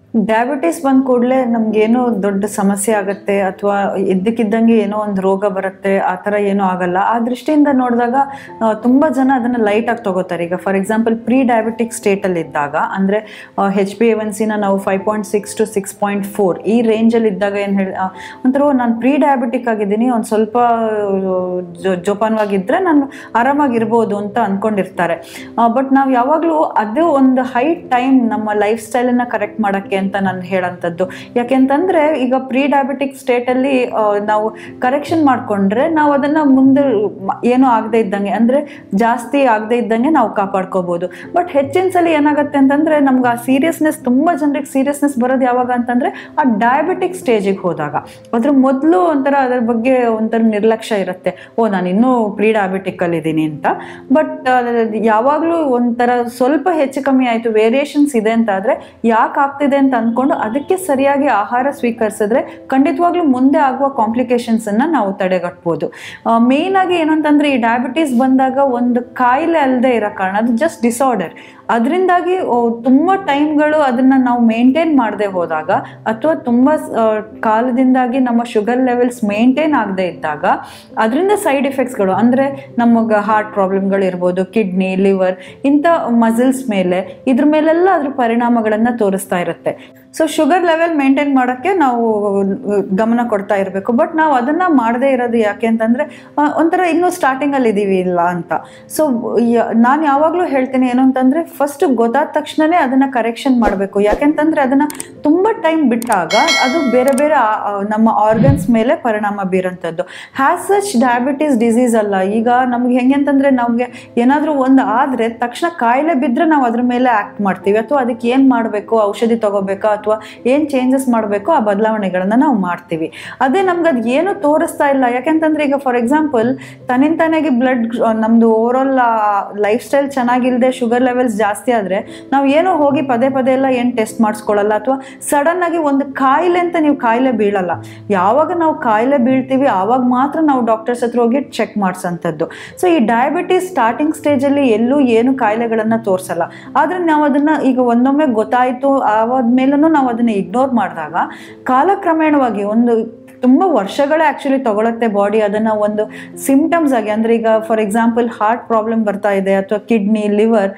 Diabetes ಬಂದ ಕೂಡಲೇ ನಮ್ಗೇನೋ ದೊಡ್ಡ ಸಮಸ್ಯೆ ಆಗುತ್ತೆ ಅಥವಾ ಇದ್ದಕ್ಕಿದ್ದಂಗೆ ಏನೋ ಒಂದು ರೋಗ ಬರುತ್ತೆ ಆ ಥರ ಏನೂ ಆಗಲ್ಲ ಆ ದೃಷ್ಟಿಯಿಂದ ನೋಡಿದಾಗ ಆ, ತುಂಬ ಜನ ಅದನ್ನು ಲೈಟಾಗಿ ತಗೋತಾರೆ ಈಗ ಫಾರ್ ಎಕ್ಸಾಂಪಲ್ ಪ್ರೀ ಡಯಾಬಿಟಿಕ್ ಸ್ಟೇಟಲ್ಲಿ ಇದ್ದಾಗ ಅಂದರೆ ಹೆಚ್ ಪಿ ಎನ್ ಸಿನ ನಾವು five point six to six point four ಈ ರೇಂಜಲ್ಲಿ ಇದ್ದಾಗ ಏನು ಹೇಳಿ ಆ, ಒಂಥರ ನಾನು ಪ್ರೀ ಡಯಾಬಿಟಿಕ್ ಆಗಿದ್ದೀನಿ ಒಂದು ಸ್ವಲ್ಪ ಜೊ- ಜೋಪಾನವಾಗಿದ್ದರೆ ನಾನು ಆರಾಮಾಗಿರ್ಬೋದು ಅಂತ ಅಂದ್ಕೊಂಡಿರ್ತಾರೆ ಬಟ್ ನಾವು ಯಾವಾಗಲೂ ಅದು ಒಂದು ಹೈ ಟೈಮ್ ನಮ್ಮ ಲೈಫ್ ಸ್ಟೈಲನ್ನು ಕರೆಕ್ಟ್ ಮಾಡೋಕ್ಕೆ ಅಂತ ನಾನು ಹೇಳೋಂಥದ್ದು ಯಾಕೆಂತಂದರೆ ಈಗ ಪ್ರೀ ಡಯಾಬಿಟಿಕ್ ಸ್ಟೇಟಲ್ಲಿ ನಾವು ಕರೆಕ್ಷನ್ ಮಾಡಿಕೊಂಡ್ರೆ ನಾವು ಅದನ್ನು ಮುಂದೆ ಮ- ಏನೂ ಆಗದೆ ಇದ್ದಂಗೆ ಅಂದರೆ ಜಾಸ್ತಿ ಆಗದೆ ಇದ್ದಂಗೆ ನಾವು ಕಾಪಾಡ್ಕೋಬೋದು ಬಟ್ ಹೆಚ್ಚಿನ ಸಲ ಏನಾಗುತ್ತೆ ಅಂತಂದರೆ ನಮ್ಗೆ ಆ ಸೀರಿಯಸ್ನೆಸ್ ತುಂಬ ಜನರಿಗೆ ಸೀರಿಯಸ್ನೆಸ್ ಬರೋದು ಯಾವಾಗ ಅಂತಂದರೆ ಆ ಡಯಾಬಿಟಿಕ್ ಸ್ಟೇಜಿಗೆ ಹೋದಾಗ ಅದ್ರ ಮೊದಲು ಒಂಥರ ಅದ್ರ ಬಗ್ಗೆ ಒಂಥರ ನಿರ್ಲಕ್ಷ್ಯ ಇರುತ್ತೆ ಓ ನಾನು ಇನ್ನೂ ಪ್ರೀ ಡಯಾಬಿಟಿಕ್ಕಲ್ಲಿ ಇದ್ದೀನಿ ಅಂತ ಬಟ್ ಯಾವಾಗಲೂ ಒಂಥರ ಸ್ವಲ್ಪ ಹೆಚ್ಚು ಕಮ್ಮಿ ಆಯಿತು ವೇರಿಯೇಷನ್ಸ್ ಇದೆ ಅಂತ ಆದರೆ ಯಾಕೆ ಆಗ್ತಿದೆ ಅಂತ ಅಂದ್ಕೊಂಡು ಅದಕ್ಕೆ ಸರಿಯಾಗಿ ಆಹಾರ ಸ್ವೀಕರಿಸಿದ್ರೆ ಖಂಡಿತವಾಗ್ಲೂ ಮುಂದೆ ಆಗುವ ಕಾಂಪ್ಲಿಕೇಶನ್ಸನ್ನು ನಾವು ತಡೆಗಟ್ಬೋದು ಮೇಯ್ನ್ ಆಗಿ ಏನಂತಂದ್ರೆ ಈ ಡಯಾಬಿಟೀಸ್ ಬಂದಾಗ ಒಂದು ಕಾಯಿಲೆ ಅಲ್ಲದೆ ಇರೋ ಕಾರಣ ಅದು ಜಸ್ಟ್ ಡಿಸಾರ್ಡರ್ ಅದರಿಂದಾಗಿ ತುಂಬ ಟೈಮ್ಗಳು ಅದನ್ನು ನಾವು ಮೇಂಟೈನ್ ಮಾಡದೆ ಹೋದಾಗ ಅಥವಾ ತುಂಬ ಆ, ಕಾಲದಿಂದಾಗಿ ನಮ್ಮ ಶುಗರ್ ಲೆವೆಲ್ಸ್ ಮೇಂಟೈನ್ ಆಗದೆ ಇದ್ದಾಗ ಅದರಿಂದ ಸೈಡ್ ಎಫೆಕ್ಟ್ಸ್ಗಳು ಅಂದರೆ ನಮಗೆ ಹಾರ್ಟ್ ಪ್ರಾಬ್ಲಮ್ಗಳು ಇರ್ಬೋದು ಕಿಡ್ನಿ ಲಿವರ್ ಇಂಥ ಮಸಲ್ಸ್ ಮೇಲೆ ಇದ್ರ ಮೇಲೆಲ್ಲ ಅದ್ರ ಪರಿಣಾಮಗಳನ್ನು ತೋರಿಸ್ತಾ ಇರುತ್ತೆ ಸೊ ಶುಗರ್ ಲೆವೆಲ್ ಮೇಂಟೈನ್ ಮಾಡೋಕ್ಕೆ ನಾವು ಗಮನ ಕೊಡ್ತಾ ಇರಬೇಕು ಬಟ್ ನಾವು ಅದನ್ನು ಮಾಡದೇ ಇರೋದು ಯಾಕೆ ಅಂತಂದರೆ ಒಂಥರ ಇನ್ನೂ ಸ್ಟಾರ್ಟಿಂಗಲ್ಲಿ ಇದ್ದೀವಿ ಇಲ್ಲ ಅಂತ ಸೊ ನಾನು ಯಾವಾಗಲೂ ಹೇಳ್ತೀನಿ ಏನು ಅಂತಂದರೆ ಫಸ್ಟ್ ಗೊತ್ತಾದ ತಕ್ಷಣವೇ ಅದನ್ನು ಕರೆಕ್ಷನ್ ಮಾಡಬೇಕು ಯಾಕೆಂತಂದರೆ ಅದನ್ನು ತುಂಬ ಟೈಮ್ ಬಿಟ್ಟಾಗ ಅದು ಬೇರೆ ಬೇರೆ ಆ- ಆ ನಮ್ಮ ಆರ್ಗನ್ಸ್ ಮೇಲೆ ಪರಿಣಾಮ ಬೀರೋಂಥದ್ದು ಹ್ಯಾಸ್ ಸಚ್ ಡಯಾಬಿಟೀಸ್ ಡಿಸೀಸ್ ಅಲ್ಲ ಈಗ ನಮ್ಗೆ ಹೆಂಗೆ ಅಂತಂದರೆ ನಮಗೆ ಏನಾದರೂ ಒಂದು ಆದರೆ ತಕ್ಷಣ ಕಾಯಿಲೆ ಬಿದ್ದರೆ ನಾವು ಅದ್ರ ಮೇಲೆ ಆ್ಯಕ್ಟ್ ಮಾಡ್ತೀವಿ ಅಥವಾ ಅದಕ್ಕೆ ಏನು ಮಾಡಬೇಕು ಔಷಧಿ ತಗೋಬೇಕಾ ಅಥವಾ ಏನು ಚೇಂಜಸ್ ಮಾಡಬೇಕು ಆ ಬದಲಾವಣೆಗಳನ್ನು ನಾವು ಮಾಡ್ತೀವಿ ಅದೇ ನಮ್ಗೆ ಅದು ಏನು ತೋರಿಸ್ತಾ ಇಲ್ಲ ಯಾಕೆಂತಂದ್ರೆ ಈಗ ಫಾರ್ ಎಕ್ಸಾಂಪಲ್ ತನ್ನಿಂತಾನಾಗಿ ಬ್ಲಡ್ ನಮ್ಮದು ಓವರ್ ಆಲ್ ಲೈಫ್ ಸ್ಟೈಲ್ ಚೆನ್ನಾಗಿಲ್ಲದೆ ಶುಗರ್ ಲೆವೆಲ್ಸ್ ಜಾಸ್ತಿ ಆದರೆ ನಾವು ಏನೋ ಹೋಗಿ ಪದೇ ಪದೇ ಎಲ್ಲ ಏನು ಟೆಸ್ಟ್ ಮಾಡಿಸ್ಕೊಳ್ಳಲ್ಲ ಅಥವಾ ಸಡನ್ ಆಗಿ ಒಂದು ಕಾಯಿಲೆ ಅಂತ ನೀವು ಕಾಯಿಲೆ ಬೀಳಲ್ಲ ಯಾವಾಗ ನಾವು ಕಾಯಿಲೆ ಬೀಳ್ತೀವಿ ಆವಾಗ ಮಾತ್ರ ನಾವು ಡಾಕ್ಟರ್ಸ್ ಹತ್ರ ಹೋಗಿ ಚೆಕ್ ಮಾಡಿಸೋಂಥದ್ದು ಸೊ ಈ ಡಯಾಬಿಟೀಸ್ ಸ್ಟಾರ್ಟಿಂಗ್ ಸ್ಟೇಜಲ್ಲಿ ಎಲ್ಲೂ ಏನು ಕಾಯಿಲೆಗಳನ್ನು ತೋರಿಸಲ್ಲ ಆದರೆ ನಾವು ಅದನ್ನು ಈಗ ಒಂದೊಮ್ಮೆ ಗೊತ್ತಾಯಿತು ಆವಾದ್ಮೇಲೂ ನಾವು ಅದನ್ನು ಇಗ್ನೋರ್ ಮಾಡಿದಾಗ ಕಾಲಕ್ರಮೇಣವಾಗಿ ಒಂದು ತುಂಬ ವರ್ಷಗಳೇ ಆ್ಯಕ್ಚುಲಿ ತಗೊಳುತ್ತೆ ಬಾಡಿ ಅದನ್ನು ಒಂದು ಸಿಂಪ್ಟಮ್ಸ್ ಆಗಿ ಅಂದರೆ ಈಗ ಫಾರ್ ಎಕ್ಸಾಂಪಲ್ ಹಾರ್ಟ್ ಪ್ರಾಬ್ಲಮ್ ಬರ್ತಾ ಇದೆ ಅಥವಾ ಕಿಡ್ನಿ ಲಿವರ್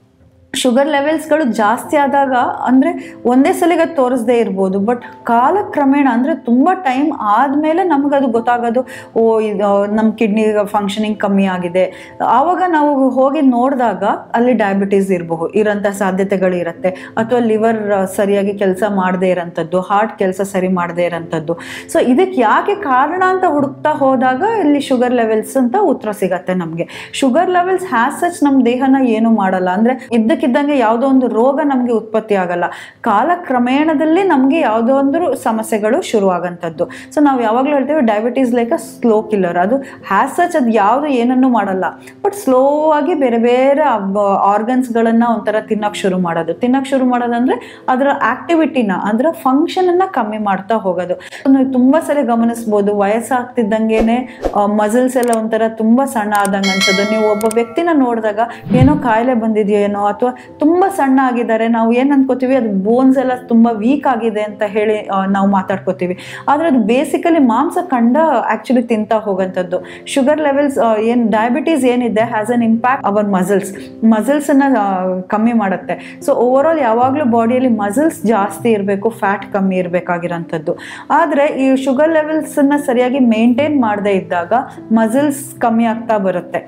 ಶುಗರ್ ಲೆವೆಲ್ಸ್ಗಳು ಜಾಸ್ತಿ ಆದಾಗ ಅಂದರೆ ಒಂದೇ ಸಲಿಗೆ ಅದು ತೋರಿಸದೇ ಇರ್ಬೋದು ಬಟ್ ಕಾಲಕ್ರಮೇಣ ಅಂದರೆ ತುಂಬ ಟೈಮ್ ಆದಮೇಲೆ ನಮಗದು ಗೊತ್ತಾಗೋದು ಓ ಇದು ನಮ್ಮ ಕಿಡ್ನಿ ಫಂಕ್ಷನಿಂಗ್ ಕಮ್ಮಿ ಆಗಿದೆ ಆವಾಗ ನಾವು ಹೋಗಿ ನೋಡಿದಾಗ ಅಲ್ಲಿ ಡಯಾಬಿಟೀಸ್ ಇರಬಹುದು ಇರೋಂಥ ಸಾಧ್ಯತೆಗಳು ಇರುತ್ತೆ ಅಥವಾ ಲಿವರ್ ಸರಿಯಾಗಿ ಕೆಲಸ ಮಾಡದೇ ಇರೋಂಥದ್ದು ಹಾರ್ಟ್ ಕೆಲಸ ಸರಿ ಮಾಡದೇ ಇರೋಂಥದ್ದು ಸೊ ಇದಕ್ಕೆ ಯಾಕೆ ಕಾರಣ ಅಂತ ಹುಡುಕ್ತಾ ಹೋದಾಗ ಇಲ್ಲಿ ಶುಗರ್ ಲೆವೆಲ್ಸ್ ಅಂತ ಉತ್ತರ ಸಿಗತ್ತೆ ನಮಗೆ ಶುಗರ್ ಲೆವೆಲ್ಸ್ ಹ್ಯಾಸ್ ಸಚ್ ನಮ್ಮ ದೇಹನ ಏನು ಮಾಡಲ್ಲ ಅಂದರೆ ಇದ್ದಕ್ಕಿದ್ದಂಗೆ ಯಾವುದೋ ಒಂದು ರೋಗ ನಮಗೆ ಉತ್ಪತ್ತಿ ಆಗಲ್ಲ ಕಾಲಕ್ರಮೇಣದಲ್ಲಿ ನಮಗೆ ಯಾವುದೋ ಒಂದು ಸಮಸ್ಯೆಗಳು ಶುರುವಾಗಂಥದ್ದು ಸೊ ನಾವು ಯಾವಾಗಲೂ ಹೇಳ್ತೇವೆ diabetes like a slow killer ಅದು ಹ್ಯಾಸ್ ಸಚ್ ಅದು ಯಾವುದು ಏನನ್ನು ಮಾಡಲ್ಲ ಬಟ್ ಸ್ಲೋ ಆಗಿ ಬೇರೆ ಬೇರೆ ಆರ್ಗನ್ಸ್ಗಳನ್ನು ಒಂಥರ ತಿನ್ನೋಕೆ ಶುರು ಮಾಡೋದು ತಿನ್ನೋಕೆ ಶುರು ಮಾಡೋದಂದ್ರೆ ಅದರ ಆಕ್ಟಿವಿಟಿನ ಅದರ ಫಂಕ್ಷನನ್ನು ಕಮ್ಮಿ ಮಾಡ್ತಾ ಹೋಗೋದು ನೀವು ತುಂಬ ಸಲ ಗಮನಿಸ್ಬೋದು ವಯಸ್ಸಾಗ್ತಿದ್ದಂಗೆನೆ ಮಸಲ್ಸ್ ಎಲ್ಲ ಒಂಥರ ತುಂಬ ಸಣ್ಣ ಆದಂಗೆ ಅನ್ಸೋದು ನೀವು ಒಬ್ಬ ವ್ಯಕ್ತಿನ ನೋಡಿದಾಗ ಏನೋ ಕಾಯಿಲೆ ಬಂದಿದೆಯೇನೋ ಅಥವಾ ತುಂಬ ಸಣ್ಣ ಆಗಿದ್ದಾರೆ ನಾವು ಏನು ಅನ್ಕೋತೀವಿ ಅದು ಬೋನ್ಸ್ ಎಲ್ಲ ತುಂಬ ವೀಕ್ ಆಗಿದೆ ಅಂತ ಹೇಳಿ ಆ, ನಾವು ಮಾತಾಡ್ಕೋತೀವಿ ಆದರೆ ಅದು ಬೇಸಿಕಲಿ ಮಾಂಸ ಕಂಡ ಆ್ಯಕ್ಚುಲಿ ತಿಂತಾ ಹೋಗೋಂಥದ್ದು ಶುಗರ್ ಲೆವೆಲ್ಸ್ ಏನು ಡಯಾಬಿಟೀಸ್ ಏನಿದೆ has an impact our muscles ಮಸಲ್ಸನ್ನು ಕಮ್ಮಿ ಮಾಡುತ್ತೆ ಸೊ ಓವರ್ ಆಲ್ ಯಾವಾಗಲೂ ಬಾಡಿಯಲ್ಲಿ ಮಸಲ್ಸ್ ಜಾಸ್ತಿ ಇರಬೇಕು ಫ್ಯಾಟ್ ಕಮ್ಮಿ ಇರಬೇಕಾಗಿರೋಂಥದ್ದು ಆದರೆ ಈ ಶುಗರ್ ಲೆವೆಲ್ಸನ್ನು ಸರಿಯಾಗಿ ಮೇಂಟೈನ್ ಮಾಡದೇ ಇದ್ದಾಗ ಮಸಲ್ಸ್ ಕಮ್ಮಿ ಆಗ್ತಾ ಬರುತ್ತೆ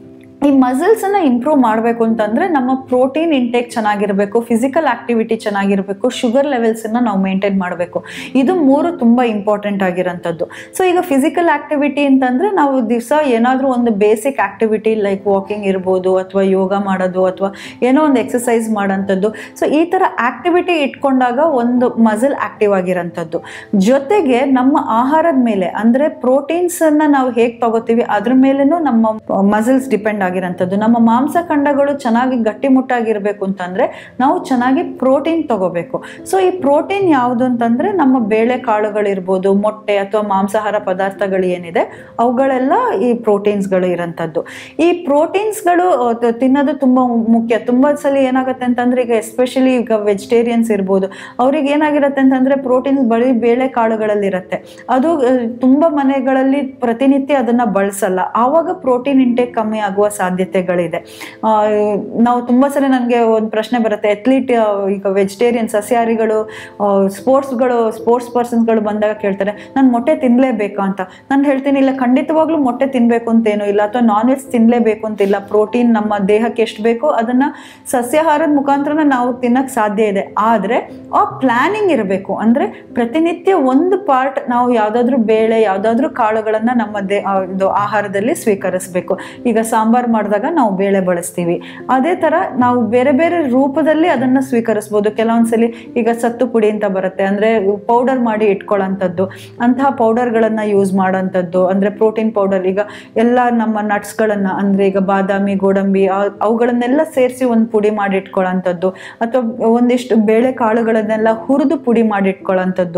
ಈ ಮಸಲ್ಸನ್ನು ಇಂಪ್ರೂವ್ ಮಾಡಬೇಕು ಅಂತಂದರೆ ನಮ್ಮ ಪ್ರೋಟೀನ್ ಇಂಟೇಕ್ ಚೆನ್ನಾಗಿರಬೇಕು ಫಿಸಿಕಲ್ ಆಕ್ಟಿವಿಟಿ ಚೆನ್ನಾಗಿರಬೇಕು ಶುಗರ್ ಲೆವೆಲ್ಸನ್ನು ನಾವು ಮೇಂಟೈನ್ ಮಾಡಬೇಕು ಇದು ಮೂರು ತುಂಬ ಇಂಪಾರ್ಟೆಂಟ್ ಆಗಿರೋಂಥದ್ದು ಸೊ ಈಗ ಫಿಸಿಕಲ್ ಆಕ್ಟಿವಿಟಿ ಅಂತಂದರೆ ನಾವು ದಿವಸ ಏನಾದರೂ ಒಂದು ಬೇಸಿಕ್ ಆಕ್ಟಿವಿಟಿ ಲೈಕ್ ವಾಕಿಂಗ್ ಇರ್ಬೋದು ಅಥವಾ ಯೋಗ ಮಾಡೋದು ಅಥವಾ ಏನೋ ಒಂದು ಎಕ್ಸಸೈಸ್ ಮಾಡೋಂಥದ್ದು ಸೊ ಈ ಥರ ಆಕ್ಟಿವಿಟಿ ಇಟ್ಕೊಂಡಾಗ ಒಂದು ಮಸಲ್ ಆಕ್ಟಿವ್ ಆಗಿರೋಂಥದ್ದು ಜೊತೆಗೆ ನಮ್ಮ ಆಹಾರದ ಮೇಲೆ ಅಂದರೆ ಪ್ರೋಟೀನ್ಸನ್ನು ನಾವು ಹೇಗೆ ತಗೋತೀವಿ ಅದ್ರ ಮೇಲೇನೂ ನಮ್ಮ ಮಸಲ್ಸ್ ಡಿಪೆಂಡ್ ಆಗಿರುತ್ತೆ ಆಗಿರೋಂಥದ್ದು ನಮ್ಮ ಮಾಂಸಖಂಡಗಳು ಚೆನ್ನಾಗಿ ಗಟ್ಟಿಮುಟ್ಟಾಗಿರ್ಬೇಕು ಅಂತಂದ್ರೆ ನಾವು ಚೆನ್ನಾಗಿ ಪ್ರೋಟೀನ್ ತಗೋಬೇಕು ಸೊ ಈ ಪ್ರೋಟೀನ್ ಯಾವುದು ಅಂತಂದ್ರೆ ನಮ್ಮ ಬೇಳೆ ಕಾಳುಗಳಿರ್ಬೋದು ಮೊಟ್ಟೆ ಅಥವಾ ಮಾಂಸಾಹಾರ ಪದಾರ್ಥಗಳು ಏನಿದೆ ಅವುಗಳೆಲ್ಲ ಈ ಪ್ರೋಟೀನ್ಸ್ಗಳು ಇರೋಂಥದ್ದು ಈ ಪ್ರೋಟೀನ್ಸ್ಗಳು ತಿನ್ನೋದು ತುಂಬ ಮುಖ್ಯ ತುಂಬ ಸಲ ಏನಾಗುತ್ತೆ ಅಂತಂದ್ರೆ ಈಗ ಎಸ್ಪೆಷಲಿ ಈಗ ವೆಜಿಟೇರಿಯನ್ಸ್ ಇರ್ಬೋದು ಅವ್ರಿಗೆ ಏನಾಗಿರುತ್ತೆ ಅಂತಂದ್ರೆ ಪ್ರೋಟೀನ್ಸ್ ಬರೀ ಬೇಳೆ ಕಾಳುಗಳಲ್ಲಿರುತ್ತೆ ಅದು ಆ, ತುಂಬಾ ಮನೆಗಳಲ್ಲಿ ಪ್ರತಿನಿತ್ಯ ಅದನ್ನ ಬಳಸಲ್ಲ ಆವಾಗ ಪ್ರೋಟೀನ್ ಇಂಟೇಕ್ ಕಮ್ಮಿ ಆಗುವ ಸಾಧ್ಯತೆಗಳಿದೆ ಆ, ನಾವು ತುಂಬಾ ಸಲ ನನಗೆ ಒಂದು ಪ್ರಶ್ನೆ ಬರುತ್ತೆ ಅಥ್ಲೀಟ್ ಈಗ ವೆಜಿಟೇರಿಯನ್ ಸಸ್ಯಾಹಾರಿಗಳು ಸ್ಪೋರ್ಟ್ಸ್ಗಳು ಸ್ಪೋರ್ಟ್ಸ್ ಪರ್ಸನ್ಸ್ಗಳು ಬಂದಾಗ ಕೇಳ್ತಾರೆ ನಾನು ಮೊಟ್ಟೆ ತಿನ್ಲೇಬೇಕಾ ಅಂತ ನಾನು ಹೇಳ್ತೀನಿ ಇಲ್ಲ ಖಂಡಿತವಾಗ್ಲೂ ಮೊಟ್ಟೆ ತಿನ್ಬೇಕು ಅಂತೇನು ಇಲ್ಲ ಅಥವಾ ನಾನ್ ವೆಜ್ ತಿನ್ಲೇಬೇಕು ಅಂತಿಲ್ಲ ಪ್ರೋಟೀನ್ ನಮ್ಮ ದೇಹಕ್ಕೆ ಎಷ್ಟು ಬೇಕೋ ಅದನ್ನ ಸಸ್ಯಾಹಾರದ ಮುಖಾಂತರ ನಾವು ತಿನ್ನಕ್ ಸಾಧ್ಯ ಇದೆ ಆದ್ರೆ ಆ ಪ್ಲಾನಿಂಗ್ ಇರಬೇಕು ಅಂದ್ರೆ ಪ್ರತಿನಿತ್ಯ ಒಂದು ಪಾರ್ಟ್ ನಾವು ಯಾವ್ದಾದ್ರು ಬೇಳೆ ಯಾವ್ದಾದ್ರು ಕಾಳುಗಳನ್ನ ನಮ್ಮ ದೇ ಆ, ಇದು ಆಹಾರದಲ್ಲಿ ಸ್ವೀಕರಿಸಬೇಕು ಈಗ ಸಾಂಬಾರ್ ಮಾಡಿದಾಗ ನಾವು ಬೇಳೆ ಬಳಸ್ತೀವಿ ಅದೇ ತರ ನಾವು ಬೇರೆ ಬೇರೆ ರೂಪದಲ್ಲಿ ಅದನ್ನ ಸ್ವೀಕರಿಸ್ಬೋದು ಕೆಲವೊಂದ್ಸಲಿ ಈಗ ಸತ್ತು ಪುಡಿ ಅಂತ ಬರುತ್ತೆ ಅಂದ್ರೆ ಪೌಡರ್ ಮಾಡಿ ಇಟ್ಕೊಳ್ಳೋಂಥದ್ದು ಅಂತಹ ಪೌಡರ್ಗಳನ್ನ ಯೂಸ್ ಮಾಡೋಂಥದ್ದು ಅಂದ್ರೆ ಪ್ರೋಟೀನ್ ಪೌಡರ್ ಈಗ ಎಲ್ಲ ನಮ್ಮ ನಟ್ಸ್ಗಳನ್ನ ಅಂದ್ರೆ ಈಗ ಬಾದಾಮಿ ಗೋಡಂಬಿ ಆ- ಅವುಗಳನ್ನೆಲ್ಲ ಸೇರಿಸಿ ಒಂದು ಪುಡಿ ಮಾಡಿ ಇಟ್ಕೊಳ್ಳೋಂಥದ್ದು ಅಥವಾ ಒಂದಿಷ್ಟು ಬೇಳೆ ಕಾಳುಗಳನ್ನೆಲ್ಲ ಹುರಿದು ಪುಡಿ ಮಾಡಿ ಇಟ್ಕೊಳ್ಳೋಂಥದ್ದು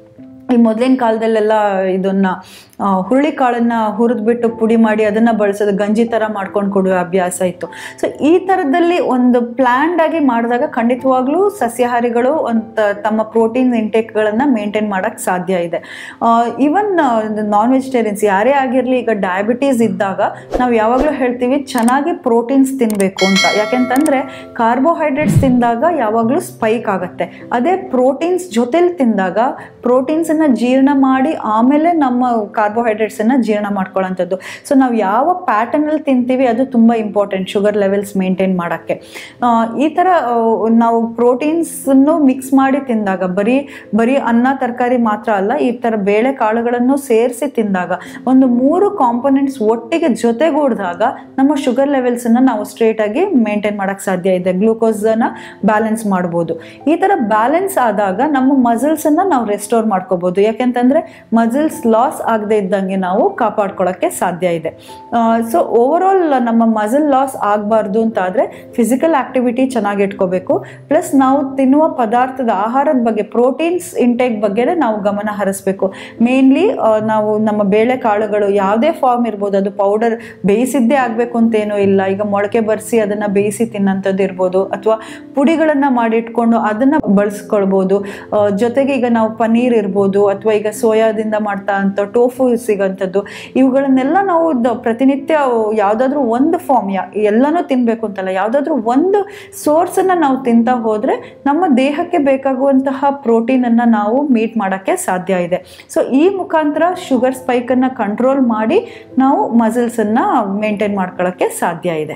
ಈ ಮೊದಲಿನ ಕಾಲದಲ್ಲೆಲ್ಲ ಇದನ್ನ ಆ, ಹುರುಳಿ ಕಾಳನ್ನ ಹುರಿದ್ಬಿಟ್ಟು ಪುಡಿ ಮಾಡಿ ಅದನ್ನ ಬಳಸೋದು ಗಂಜಿ ತರ ಮಾಡ್ಕೊಂಡು ಕೊಡುವ ಅಭ್ಯಾಸ ಇತ್ತು ಸೊ ಈ ತರದಲ್ಲಿ ಒಂದು ಪ್ಲ್ಯಾಂಡ್ ಆಗಿ ಮಾಡಿದಾಗ ಖಂಡಿತವಾಗ್ಲೂ ಸಸ್ಯಾಹಾರಿಗಳು ಒಂದು ತಮ್ಮ ಪ್ರೋಟೀನ್ ಇಂಟೇಕ್ಗಳನ್ನ ಮೇಂಟೈನ್ ಮಾಡಕ್ ಸಾಧ್ಯ ಇದೆ ಈವನ್ ನಾನ್ ವೆಜಿಟೇರಿಯನ್ಸ್ ಯಾರೇ ಆಗಿರಲಿ ಈಗ ಡಯಾಬಿಟೀಸ್ ಇದ್ದಾಗ ನಾವು ಯಾವಾಗಲೂ ಹೇಳ್ತೀವಿ ಚೆನ್ನಾಗಿ ಪ್ರೋಟೀನ್ಸ್ ತಿನ್ನಬೇಕು ಅಂತ ಯಾಕೆಂತಂದ್ರೆ ಕಾರ್ಬೋಹೈಡ್ರೇಟ್ಸ್ ತಿಂದಾಗ ಯಾವಾಗಲೂ ಸ್ಪೈಕ್ ಆಗುತ್ತೆ ಅದೇ ಪ್ರೋಟೀನ್ಸ್ ಜೊತೆಲಿ ತಿಂದಾಗ ಪ್ರೋಟೀನ್ಸ್ ಅನ್ನ ಜೀರ್ಣ ಮಾಡಿ ಆಮೇಲೆ ನಮ್ಮ ಕಾರ್ಬೋಹೈಡ್ರೇಟ್ಸ್ ಅನ್ನ ಜೀರ್ಣ ಮಾಡ್ಕೊಳ್ಳೋಂಥದ್ದು ಸೊ ನಾವು ಯಾವ ಪ್ಯಾಟರ್ನ್ ಅಲ್ಲಿ ತಿಂತೀವಿ ಅದು ತುಂಬಾ ಇಂಪಾರ್ಟೆಂಟ್ ಶುಗರ್ ಲೆವೆಲ್ಸ್ ಮೇಂಟೈನ್ ಮಾಡೋಕ್ಕೆ ಆ, ಈ ತರ ಆ, ನಾವು ಪ್ರೋಟೀನ್ಸ್ ಮಿಕ್ಸ್ ಮಾಡಿ ತಿಂದಾಗ ಬರೀ ಬರೀ ಅನ್ನ ತರಕಾರಿ ಮಾತ್ರ ಅಲ್ಲ ಈ ತರ ಬೇಳೆ ಕಾಳುಗಳನ್ನು ಸೇರಿಸಿ ತಿಂದಾಗ ಒಂದು ಮೂರು ಕಾಂಪೊನೆಂಟ್ಸ್ ಒಟ್ಟಿಗೆ ಜೊತೆಗೂಡಿದಾಗ ನಮ್ಮ ಶುಗರ್ ಲೆವೆಲ್ಸ್ ಅನ್ನ ನಾವು ಸ್ಟ್ರೇಟ್ ಆಗಿ ಮೇಂಟೈನ್ ಮಾಡಕ್ ಸಾಧ್ಯ ಇದೆ ಗ್ಲೂಕೋಸ್ ಅನ್ನ ಬ್ಯಾಲೆನ್ಸ್ ಮಾಡ್ಬೋದು ಈ ತರ ಬ್ಯಾಲೆನ್ಸ್ ಆದಾಗ ನಮ್ಮ ಮಸಲ್ಸ್ ಅನ್ನ ನಾವು ರೆಸ್ಟೋರ್ ಮಾಡ್ಕೋಬಹುದು ಯಾಕೆಂತಂದ್ರೆ ಮಸಲ್ಸ್ ಲಾಸ್ ಆಗದೆ ಇದ್ದಂಗೆ ನಾವು ಕಾಪಾಡ್ಕೊಳ್ಳೋಕ್ಕೆ ಸಾಧ್ಯ ಇದೆ ಸೊ ಓವರ್ ಆಲ್ ನಮ್ಮ ಮಸಲ್ ಲಾಸ್ ಆಗಬಾರ್ದು ಅಂತ ಆದ್ರೆ ಫಿಸಿಕಲ್ ಆಕ್ಟಿವಿಟಿ ಚೆನ್ನಾಗಿ ಇಟ್ಕೋಬೇಕು ಪ್ಲಸ್ ನಾವು ತಿನ್ನುವ ಪದಾರ್ಥದ ಆಹಾರದ ಬಗ್ಗೆ ಪ್ರೋಟೀನ್ಸ್ ಇಂಟೇಕ್ ಬಗ್ಗೆ ನಾವು ಗಮನ ಹರಿಸ್ಬೇಕು ಮೇನ್ಲಿ ನಾವು ನಮ್ಮ ಬೇಳೆ ಕಾಳುಗಳು ಯಾವುದೇ ಫಾರ್ಮ್ ಇರ್ಬೋದು ಅದು ಪೌಡರ್ ಬೇಯಿಸಿದ್ದೇ ಆಗಬೇಕು ಅಂತೇನೂ ಇಲ್ಲ ಈಗ ಮೊಳಕೆ ಬರೆಸಿ ಅದನ್ನ ಬೇಯಿಸಿ ತಿನ್ನಂಥದ್ದು ಇರ್ಬೋದು ಅಥವಾ ಪುಡಿಗಳನ್ನ ಮಾಡಿ ಇಟ್ಕೊಂಡು ಅದನ್ನ ಬಳಸ್ಕೊಳ್ಬೋದು ಆ, ಜೊತೆಗೆ ಈಗ ನಾವು ಪನ್ನೀರ್ ಇರ್ಬೋದು ಅಥವಾ ಈಗ ಸೋಯಾದಿಂದ ಮಾಡ್ತಾ ಅಂತ ಟೋಫು ಸಿಗೋಂಥದ್ದು ಇವುಗಳನ್ನೆಲ್ಲ ನಾವು ದ- ಪ್ರತಿನಿತ್ಯ ಯಾವುದಾದ್ರೂ ಒಂದು ಫಾರ್ಮ್ ಯಾ ಎಲ್ಲನೂ ತಿನ್ನಬೇಕು ಅಂತಲ್ಲ ಯಾವುದಾದ್ರೂ ಒಂದು ಸೋರ್ಸನ್ನು ನಾವು ತಿಂತಾ ಹೋದರೆ ನಮ್ಮ ದೇಹಕ್ಕೆ ಬೇಕಾಗುವಂತಹ ಪ್ರೋಟೀನನ್ನು ನಾವು ಮೀಟ್ ಮಾಡೋಕ್ಕೆ ಸಾಧ್ಯ ಇದೆ ಸೊ ಈ ಮುಖಾಂತರ ಶುಗರ್ ಸ್ಪೈಕನ್ನು ಕಂಟ್ರೋಲ್ ಮಾಡಿ ನಾವು ಮಸಲ್ಸನ್ನು ಮೇಂಟೈನ್ ಮಾಡ್ಕೊಳ್ಳೋಕ್ಕೆ ಸಾಧ್ಯ ಇದೆ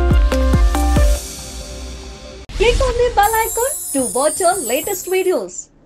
Click on the bell icon to watch our latest videos.